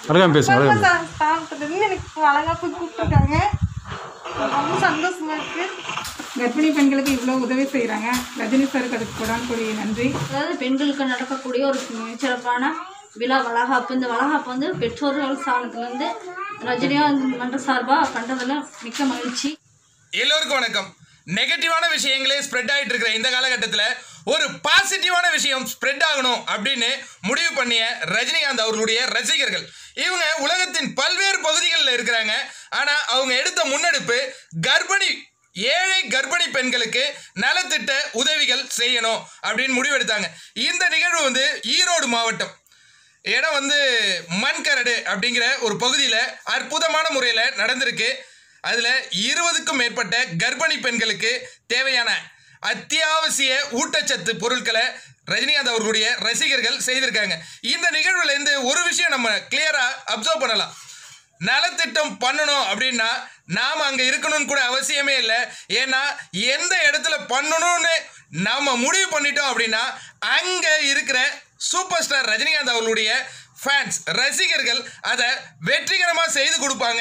அழகாக பேசுங்க அழகாக ரொம்ப ச- ஸ்தானத்துலேருந்து எனக்கு அழகாப்பு கூப்பிட்டுருக்காங்க ரொம்ப சந்தோஷமா இருக்கு கர்ப்பிணி பெண்களுக்கு இவ்வளோ உதவி செய்கிறாங்க ரஜினி சாருக்கு அதுக்கு கொடான் கூடிய நன்றி அதாவது பெண்களுக்கு நடக்கக்கூடிய ஒரு சிறப்பான விழா வளகாப்பு இந்த வளகாப்பு வந்து பெற்றோர்கள் ஸ்தானத்துலேருந்து ரஜினியா மன்ற சார்பாக பண்ணுறதுல மிக்க மகிழ்ச்சி எல்லோருக்கும் வணக்கம் நெகட்டிவான விஷயங்களே ஸ்ப்ரெட் ஆகிட்டு இருக்கிற இந்த காலகட்டத்தில் ஒரு பாசிட்டிவான விஷயம் ஸ்ப்ரெட் ஆகணும் அப்படின்னு முடிவு பண்ணிய ரஜினிகாந்த் அவர்களுடைய ரசிகர்கள் இவங்க உலகத்தின் பல்வேறு பகுதிகளில் இருக்கிறாங்க ஆனால் அவங்க எடுத்த முன்னெடுப்பு கர்ப்பிணி ஏழை கர்ப்பிணி பெண்களுக்கு நலத்திட்ட உதவிகள் செய்யணும் அப்படின்னு முடிவெடுத்தாங்க இந்த நிகழ்வு வந்து ஈரோடு மாவட்டம் இடம் வந்து மண்கரடு அப்படிங்கிற ஒரு பகுதியில் அற்புதமான முறையில் நடந்திருக்கு அதில் இருபதுக்கும் மேற்பட்ட கர்ப்பிணி பெண்களுக்கு தேவையான அத்தியாவசிய ஊட்டச்சத்து பொருட்களை ரஜினிகாந்த் அவர்களுடைய ரசிகர்கள் செய்திருக்காங்க இந்த நிகழ்வுலேருந்து ஒரு விஷயம் நம்ம கிளியராக அப்சர்வ் பண்ணலாம் நலத்திட்டம் பண்ணணும் அப்படின்னா நாம் அங்கே இருக்கணும்னு கூட அவசியமே இல்லை ஏன்னா எந்த இடத்துல பண்ணணும்னு நாம் முடிவு பண்ணிட்டோம் அப்படின்னா அங்கே இருக்கிற சூப்பர் ஸ்டார் ரஜினிகாந்த் அவர்களுடைய ஃபேன்ஸ் ரசிகர்கள் அதை வெற்றிகரமாக செய்து கொடுப்பாங்க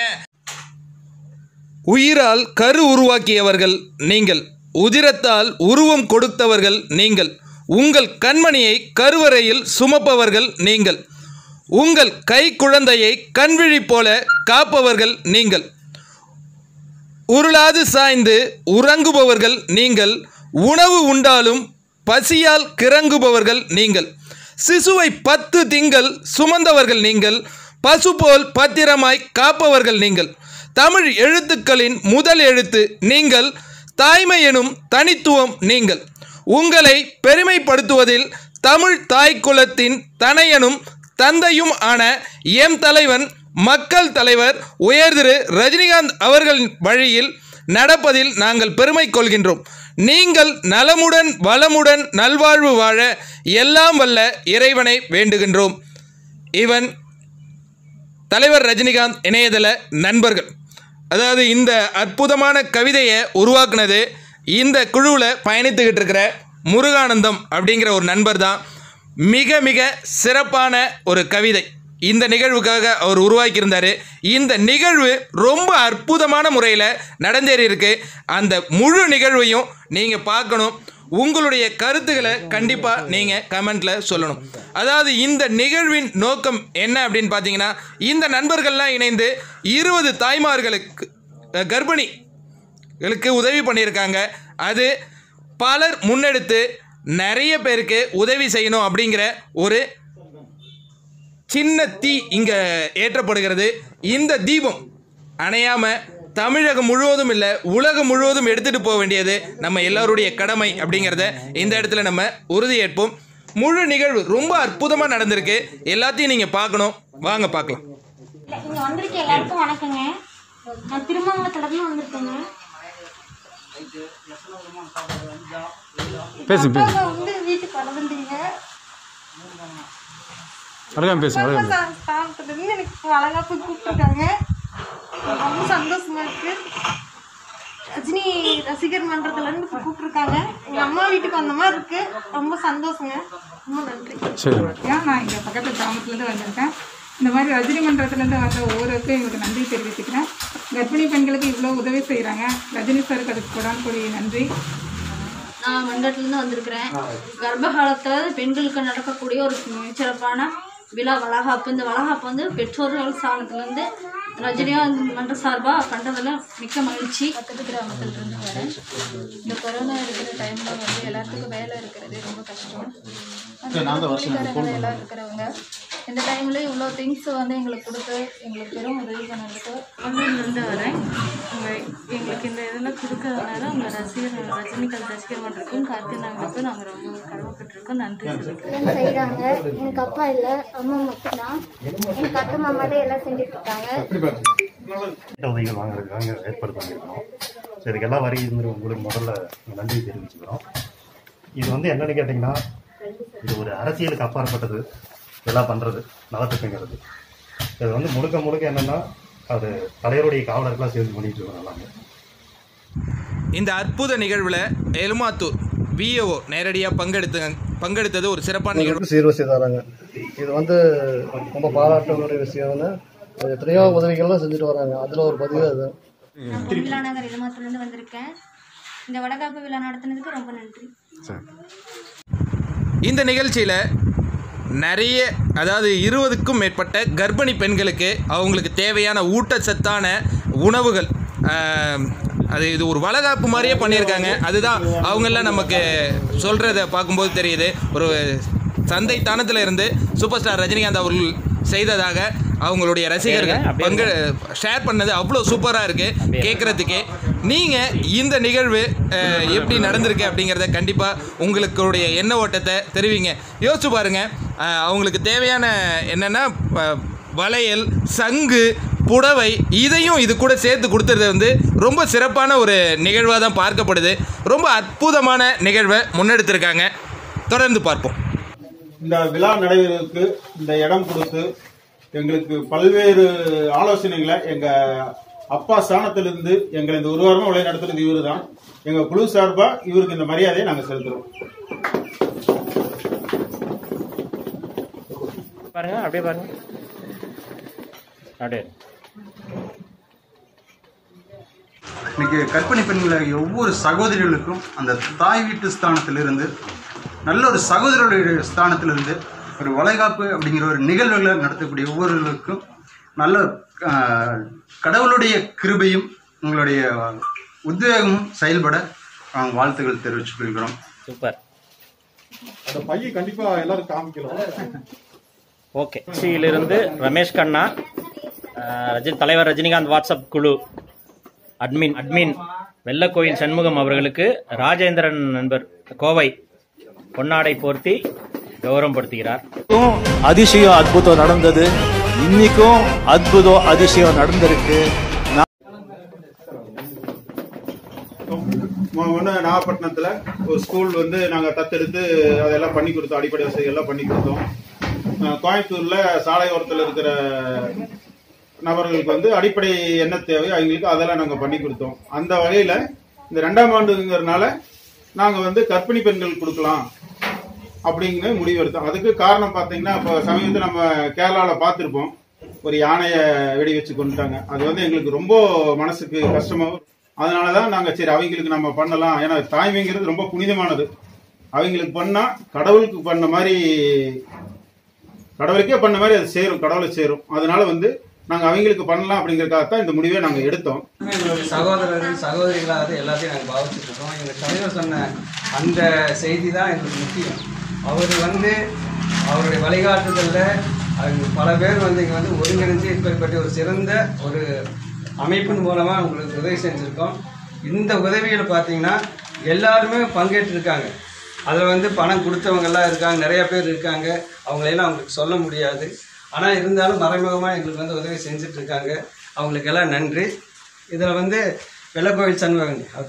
உயிரால் கரு உருவாக்கியவர்கள் நீங்கள் உதிரத்தால் உருவம் கொடுத்தவர்கள் நீங்கள் உங்கள் கண்மணியை கருவறையில் சுமப்பவர்கள் நீங்கள் உங்கள் கை குழந்தையை கண்விழி போல காப்பவர்கள் நீங்கள் உருளாது சாய்ந்து உறங்குபவர்கள் நீங்கள் உணவு உண்டாலும் பசியால் கிறங்குபவர்கள் நீங்கள் சிசுவை பத்து திங்கள் சுமந்தவர்கள் நீங்கள் பசு போல் பத்திரமாய் காப்பவர்கள் நீங்கள் தமிழ் எழுத்துக்களின் முதல் எழுத்து நீங்கள் தாய்மை எனும் தனித்துவம் நீங்கள் உங்களை பெருமைப்படுத்துவதில் தமிழ் தாய்க்குலத்தின் தனையனும் தந்தையும் ஆன எம் தலைவன் மக்கள் தலைவர் உயர் திரு ரஜினிகாந்த் அவர்களின் வழியில் நடப்பதில் நாங்கள் பெருமை கொள்கின்றோம் நீங்கள் நலமுடன் வளமுடன் நல்வாழ்வு வாழ எல்லாம் வல்ல இறைவனை வேண்டுகின்றோம் இவன் தலைவர் ரஜினிகாந்த் இணையதள நண்பர்கள் அதாவது இந்த அற்புதமான கவிதையை உருவாக்குனது இந்த குழுவில் பயணித்துக்கிட்டு இருக்கிற முருகானந்தம் அப்படிங்கிற ஒரு நண்பர் தான் மிக மிக சிறப்பான ஒரு கவிதை இந்த நிகழ்வுக்காக அவர் உருவாக்கியிருந்தார் இந்த நிகழ்வு ரொம்ப அற்புதமான முறையில் நடந்தேறி இருக்கு அந்த முழு நிகழ்வையும் நீங்கள் பார்க்கணும் உங்களுடைய கருத்துக்களை கண்டிப்பாக நீங்கள் கமெண்ட்டில் சொல்லணும் அதாவது இந்த நிகழ்வின் நோக்கம் என்ன அப்படின்னு பார்த்தீங்கன்னா இந்த நண்பர்கள்லாம் இணைந்து இருபது தாய்மார்களுக்கு அஹ், கர்ப்பிணிகளுக்கு உதவி பண்ணியிருக்காங்க அது பலர் முன்னெடுத்து நிறைய பேருக்கு உதவி செய்யணும் அப்படிங்கிற ஒரு சின்ன தீ இங்கே ஏற்றப்படுகிறது இந்த தீபம் அணையாமல் தமிழகம் முழுவதும் இல்லை உலகம் முழுவதும் எடுத்துகிட்டு போக வேண்டியது நம்ம எல்லாருடைய கடமை அப்படிங்கிறத இந்த இடத்துல நம்ம உறுதியேற்போம் முழு நிகழ்வு ரொம்ப அற்புதமாக நடந்திருக்கு எல்லாத்தையும் நீங்கள் பார்க்கணும் வாங்க பார்க்கலாம் இங்க வந்திருக்க எல்லாருக்கும் வணக்கங்க நான் திருமங்கலத்துல இருந்து வந்திருக்கேங்க பேசுங்க பேசுங்க அப்பாவை வந்து வீட்டுக்கு வரதுண்டீங்க அழகாக பேசுங்க ரொம்ப அழகாக ச- ஸ்தானத்துலேருந்து எனக்கு அழகாப்பு கூப்பிட்டுருக்காங்க ரொம்ப சந்தோஷமா இருக்கு ரஜினி ரசிகர் மன்றத்துல இருந்து இப்ப கூப்பிட்டுருக்காங்க எங்க அம்மா வீட்டுக்கு வந்த மாதிரி இருக்கு ரொம்ப சந்தோஷங்க ரொம்ப நன்றி சரி ஏன் நான் இங்கே பக்கத்து கிராமத்துலேருந்து வந்திருக்கேன் இந்த மாதிரி ரஜினி மன்றத்துலேருந்து வந்த ஒவ்வொருவருக்கும் எங்களுக்கு நன்றி தெரிவிச்சுக்கிறேன் கர்ப்பிணி பெண்களுக்கு இவ்வளோ உதவி செய்கிறாங்க ரஜினி சாருக்கு அதுக்கு கொடான் கூடிய நன்றி நான் மண்டலத்துலேருந்து வந்திருக்கிறேன் கர்ப்ப காலத்தில் பெண்களுக்கு நடக்கக்கூடிய ஒரு சிறப்பான விழா வளகாப்பு இந்த வளகாப்பு வந்து பெற்றோர்கள் ஸ்தானத்துலேருந்து ரஜினியா மன்ற சார்பாக பண்ணுறதுல மிக்க மகிழ்ச்சி பக்கத்து கிராமத்துலேருந்து வரேன் இந்த கொரோனா இருக்கிற டைமில் வந்து எல்லாத்துக்கும் வேலை இருக்கிறது ரொம்ப கஷ்டம் அந்த கூலிக்காரங்க எல்லாம் இருக்கிறவங்க இந்த டைமில் இவ்வளோ திங்ஸ் வந்து எங்களுக்கு கொடுத்து எங்களுக்கு பெரும் உதவி பண்ணதுக்கு ஆன்லைன்லேருந்து வரேன் உங்க எங்களுக்கு இந்த இதில் கொடுக்கறதுனால உங்கள் ரசிகர் ரஜினிகாந்த் ரசிகர் மன்றக்கும் கார்த்தினாங்களுக்கும் நாங்கள் ரொம்ப கடமைப்பட்டிருக்கோம் நன்றி சொல்லிக்கிறோம் எல்லாம் செய்கிறாங்க எனக்கு அப்பா இல்லை அம்மா மட்டும்தான் எனக்கு அத்தை மாமா தான் எல்லாம் செஞ்சுட்டு இருக்காங்க திட்ட உதவிகள் வாங்குறதுக்காக ஏற்பாடு பண்ணியிருக்கோம் ஸோ இதுக்கு எல்லாம் வரி இருந்து உங்களுக்கு முதல்ல நன்றி தெரிவிச்சுக்கிறோம் இது வந்து என்னன்னு கேட்டிங்கன்னா இது ஒரு அரசியலுக்கு அப்பாற்பட்டது இதெல்லாம் பண்ணுறது நலத்திட்டங்கிறது இது வந்து முழுக்க முழுக்க என்னென்னா அது தலைவருடைய காவலர்களாக சேர்ந்து பண்ணிட்டு இருக்கோம் எல்லாமே இந்த அற்புத நிகழ்வில் எலுமாத்தூர் விஏஓ நேரடியாக பங்கெடுத்து பங்கெடுத்தது ஒரு சிறப்பான நிகழ்வு சீர்வரிசை தராங்க இது வந்து ரொம்ப பாராட்டக்கூடிய விஷயம்னு எத்தனையோ உதவிகள்லாம் செஞ்சுட்டு வராங்க அதில் ஒரு பதிவு அது நான் விழா நகர் இளமாத்துலேருந்து வந்திருக்கேன் இந்த வடகாப்பு விழா நடத்துனதுக்கு ரொம்ப நன்றி இந்த நிகழ்ச்சியில் நிறைய அதாவது இருபதுக்கும் மேற்பட்ட கர்ப்பிணி பெண்களுக்கு அவங்களுக்கு தேவையான ஊட்டச்சத்தான உணவுகள் ஆம், அது இது ஒரு வளகாப்பு மாதிரியே பண்ணியிருக்காங்க அதுதான் அவங்கெல்லாம் நமக்கு சொல்கிறத பார்க்கும்போது தெரியுது ஒரு சந்தை தானத்தில் இருந்து சூப்பர் ஸ்டார் ரஜினிகாந்த் அவர்கள் செய்ததாக அவங்களுடைய ரசிகர்கள் பங்கு ஷேர் பண்ணது அவ்வளோ சூப்பராக இருக்குது கேட்குறதுக்கே நீங்கள் இந்த நிகழ்வு அஹ், எப்படி நடந்திருக்கு அப்படிங்கிறத கண்டிப்பாக உங்களுடைய எண்ண ஓட்டத்தை தெரிவிங்க யோசிச்சு பாருங்கள் அவங்களுக்கு தேவையான என்னென்னா வளையல் சங்கு புடவை இதையும் இது கூட சேர்த்து கொடுத்துறது வந்து ரொம்ப சிறப்பான ஒரு நிகழ்வாக தான் பார்க்கப்படுது ரொம்ப அற்புதமான நிகழ்வை முன்னெடுத்திருக்காங்க தொடர்ந்து பார்ப்போம் இந்த விழா நடைபெறுவதற்கு இந்த இடம் கொடுத்து எங்களுக்கு பல்வேறு ஆலோசனைகளை எங்க அப்பா ஸ்தானத்திலிருந்து எங்களை இந்த ஒரு வாரமா வழி நடத்துறது இவரு தான் எங்க குழு சார்பா இவருக்கு இந்த மரியாதையை நாங்க செலுத்துறோம் பாருங்க அப்படியே பாருங்க அப்படியே இன்னைக்கு கற்பிணி பெண்களை ஒவ்வொரு சகோதரிகளுக்கும் அந்த தாய் வீட்டு ஸ்தானத்திலிருந்து நல்ல ஒரு சகோதரர்களுடைய ஸ்தானத்திலிருந்து ஒரு வளைகாப்பு அப்படிங்கிற ஒரு நிகழ்வுகளை நடத்தக்கூடிய ஒவ்வொருவருக்கும் நல்ல ஆஹ், கடவுளுடைய கிருபையும் உங்களுடைய உத்வேகமும் செயல்பட நாங்கள் வாழ்த்துக்கள் தெரிவிச்சுக் கொள்கிறோம் சூப்பர் அந்த பையை கண்டிப்பா எல்லாரும் காமிக்கலாம் ஓகே சியிலிருந்து ரமேஷ் கண்ணா அஹ், ரஜினி தலைவர் ரஜினிகாந்த் வாட்ஸ்அப் குழு அட்மின் அட்மின் வெள்ளக்கோயில் சண்முகம் அவர்களுக்கு ராஜேந்திரன் நண்பர் கோவை பொன்னாடை போர்த்தி கௌரவப்படுத்துகிறார் அதிசயம் அற்புதம் நடந்தது இன்னைக்கும் அற்புதம் அதிசயம் நடந்திருக்கு ஒன்று நாகப்பட்டினத்தில் ஒரு ஸ்கூல் வந்து நாங்கள் தத்தெடுத்து அதெல்லாம் பண்ணி கொடுத்தோம் அடிப்படை வசதிகள்லாம் பண்ணி கொடுத்தோம் அஹ் கோயம்புத்தூர்ல சாலை ஓரத்தில் இருக்கிற நபர்களுக்கு வந்து அடிப்படை என்ன தேவை அவங்களுக்கு அதெல்லாம் நாங்கள் பண்ணி கொடுத்தோம் அந்த வகையில் இந்த ரெண்டாம் ஆண்டுங்கிறதுனால நாங்கள் வந்து கர்ப்பிணி பெண்கள் கொடுக்கலாம் அப்படிங்கிற முடிவு எடுத்தோம் அதுக்கு காரணம் பார்த்தீங்கன்னா இப்போ சமீபத்தில் நம்ம கேரளாவில் பார்த்துருப்போம் ஒரு யானையை வெடி வச்சு கொண்டுட்டாங்க அது வந்து எங்களுக்கு ரொம்ப மனசுக்கு கஷ்டமாகவும் அதனால தான் நாங்கள் சரி அவங்களுக்கு நம்ம பண்ணலாம் ஏன்னா தாய்மைங்கிறது ரொம்ப புனிதமானது அவங்களுக்கு பண்ணால் கடவுளுக்கு பண்ண மாதிரி கடவுளுக்கே பண்ண மாதிரி அது சேரும் கடவுளை சேரும் அதனால வந்து நாங்கள் அவங்களுக்கு பண்ணலாம் அப்படிங்கறதுக்காக தான் இந்த முடிவை நாங்கள் எடுத்தோம் எங்களுடைய சகோதரர்கள் சகோதரிகளாக எல்லாத்தையும் நாங்கள் பாவிச்சுட்டு இருக்கோம் எங்கள் தலைவர் சொன்ன அந்த செய்தி தான் எங்களுக்கு முக்கியம் அவர் வந்து அவருடைய வழிகாட்டுதலில் அவங்க பல பேர் வந்து இங்கே வந்து ஒருங்கிணைஞ்சு இப்படிப்பட்ட ஒரு சிறந்த ஒரு அமைப்பின் மூலமாக உங்களுக்கு உதவி செஞ்சுருக்கோம் இந்த உதவியில் பார்த்தீங்கன்னா எல்லாருமே பங்கேற்றிருக்காங்க அதில் வந்து பணம் கொடுத்தவங்கெல்லாம் இருக்காங்க நிறைய பேர் இருக்காங்க அவங்களையெல்லாம் அவங்களுக்கு சொல்ல முடியாது ஆனால் இருந்தாலும் மறைமுகமாக எங்களுக்கு வந்து உதவி செஞ்சுட்டு இருக்காங்க அவங்களுக்கு எல்லாம் நன்றி இதில் வந்து வெள்ளக்கோவில் சண்முகன் அவர்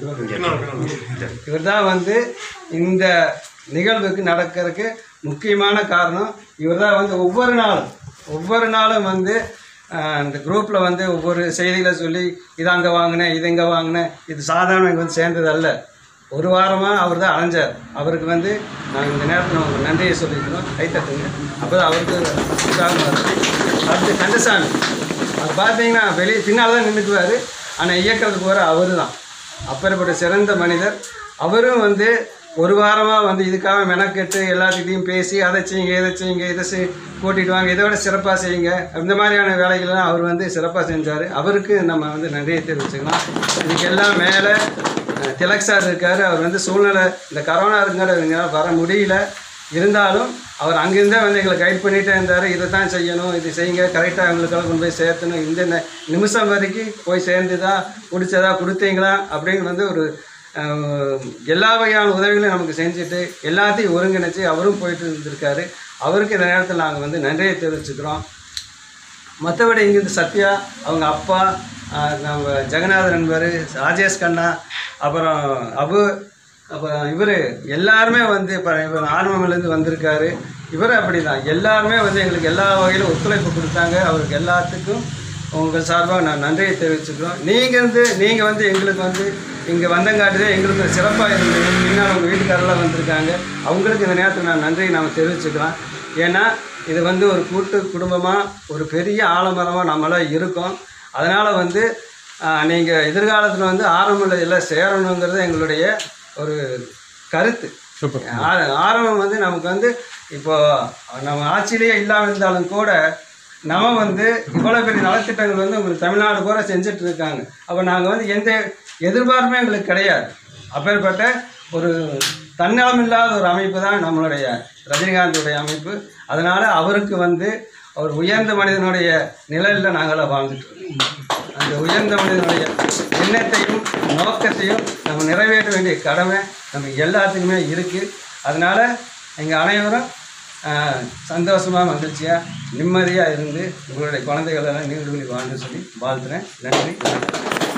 போயிட்டார் இவர் தான் வந்து இந்த நிகழ்வுக்கு நடக்கிறதுக்கு முக்கியமான காரணம் இவர் தான் வந்து ஒவ்வொரு நாளும் ஒவ்வொரு நாளும் வந்து ஆஹ், இந்த குரூப்பில் வந்து ஒவ்வொரு செய்திகளை சொல்லி இது அங்கே வாங்கினேன் இது இங்கே வாங்கினேன் இது சாதாரண இங்கே வந்து சேர்ந்தது அல்ல ஒரு வாரமாக அவர் தான் அலைஞ்சார் அவருக்கு வந்து நாங்கள் இந்த நேரத்தில் உங்களுக்கு நன்றியை சொல்லிக்கிறோம் கைத்தட்டுங்க அப்போ தான் அவருக்கு உற்சாகமா இருக்கும். அடுத்து கந்தசாமி அவர் பார்த்தீங்கன்னா வெளியே பின்னால் தான் நின்றுக்குவார் ஆனால் இயக்கிறதுக்கு போகிற அவர் தான் அப்பேற்பட்ட சிறந்த மனிதர் அவரும் வந்து ஒரு வாரமாக வந்து இதுக்காக மெனக்கெட்டு எல்லாத்துக்கிட்டையும் பேசி அதை செய்யுங்க இதை செய்யுங்க இதை செய் கூட்டிகிட்டு வாங்க இதை விட சிறப்பாக செய்யுங்க இந்த மாதிரியான வேலைகள்லாம் அவர் வந்து சிறப்பாக செஞ்சார் அவருக்கு நம்ம வந்து நன்றியை தெரிவிச்சுக்கலாம் இதுக்கெல்லாம் மேலே அஹ், திலக் சார் இருக்கார் அவர் வந்து சூழ்நிலை இந்த கரோனா இருக்கிற வர முடியல இருந்தாலும் அவர் அங்கிருந்தே வந்து எங்களை கைட் பண்ணிகிட்டே இருந்தார் இதை தான் செய்யணும் இது செய்யுங்க கரெக்டாக எங்களுக்கெல்லாம் கொண்டு போய் சேர்த்தணும் இந்த நி- நிமிஷம் வரைக்கும் போய் சேர்ந்துதா பிடிச்சதா கொடுத்தீங்களா அப்படின்னு வந்து ஒரு அஹ், எல்லா வகையான உதவிகளையும் நமக்கு செஞ்சுட்டு எல்லாத்தையும் ஒருங்கிணைச்சு அவரும் போயிட்டு இருந்திருக்காரு அவருக்கு இந்த நேரத்தில் நாங்கள் வந்து நன்றியை தெரிவிச்சுக்கிறோம் மற்றபடி இங்கேருந்து சத்யா அவங்க அப்பா ஆஹ் நம்ம ஜெகநாதன் நண்பர் ராஜேஷ் கண்ணா அப்புறம் அபு அப்புறம் இவர் எல்லாருமே வந்து இப்போ இவர் ஆர்வமிலேருந்து வந்திருக்காரு இவர் அப்படி தான் எல்லாருமே வந்து எங்களுக்கு எல்லா வகையிலும் ஒத்துழைப்பு கொடுத்தாங்க அவருக்கு எல்லாத்துக்கும் உங்கள் சார்பாக நான் நன்றியை தெரிவிச்சுக்கிறோம் நீங்கள் வந்து நீங்கள் வந்து எங்களுக்கு வந்து இங்கே வந்தங்காட்டுதே எங்களுக்கு ஒரு சிறப்பாக இருந்தது பின்னால் உங்கள் வீட்டுக்காரெல்லாம் வந்திருக்காங்க அவங்களுக்கு இந்த நேரத்தில் நான் நன்றியை நாம் தெரிவிச்சுக்கலாம் ஏன்னா இது வந்து ஒரு கூட்டு குடும்பமாக ஒரு பெரிய ஆலமரமாக நம்மளாம் இருக்கோம் அதனால் வந்து நீங்கள் எதிர்காலத்தில் வந்து ஆரம்பம் எல்லாம் சேரணுங்கிறது எங்களுடைய ஒரு கருத்து ஆ- ஆரம்பம் வந்து நமக்கு வந்து இப்போ நம்ம ஆட்சியிலேயே இல்லாமல் இருந்தாலும் கூட நம்ம வந்து இவ்வளோ பெரிய நலத்திட்டங்கள் வந்து உங்களுக்கு தமிழ்நாடு பூரா செஞ்சுட்டு இருக்காங்க அப்போ நாங்கள் வந்து எந்த எதிர்பார்ப்புமே எங்களுக்கு கிடையாது அப்பேற்பட்ட ஒரு தன்னலம் இல்லாத ஒரு அமைப்பு தான் நம்மளுடைய ரஜினிகாந்துடைய அமைப்பு அதனால் அவருக்கு வந்து அவர் உயர்ந்த மனிதனுடைய நிழலில் நாங்களாம் வாழ்ந்துட்டு இருக்கோம் அந்த உயர்ந்த மனிதனுடைய எண்ணத்தையும் நோக்கத்தையும் நம்ம நிறைவேற்ற வேண்டிய கடமை நம்ம எல்லாத்துக்குமே இருக்குது அதனால் எங்கள் அனைவரும் சந்தோஷமாக மகிழ்ச்சியாக நிம்மதியாக இருந்து உங்களுடைய குழந்தைகளெல்லாம் நீண்டு வாழணும்னு சொல்லி வாழ்த்துறேன் நன்றி வணக்கம்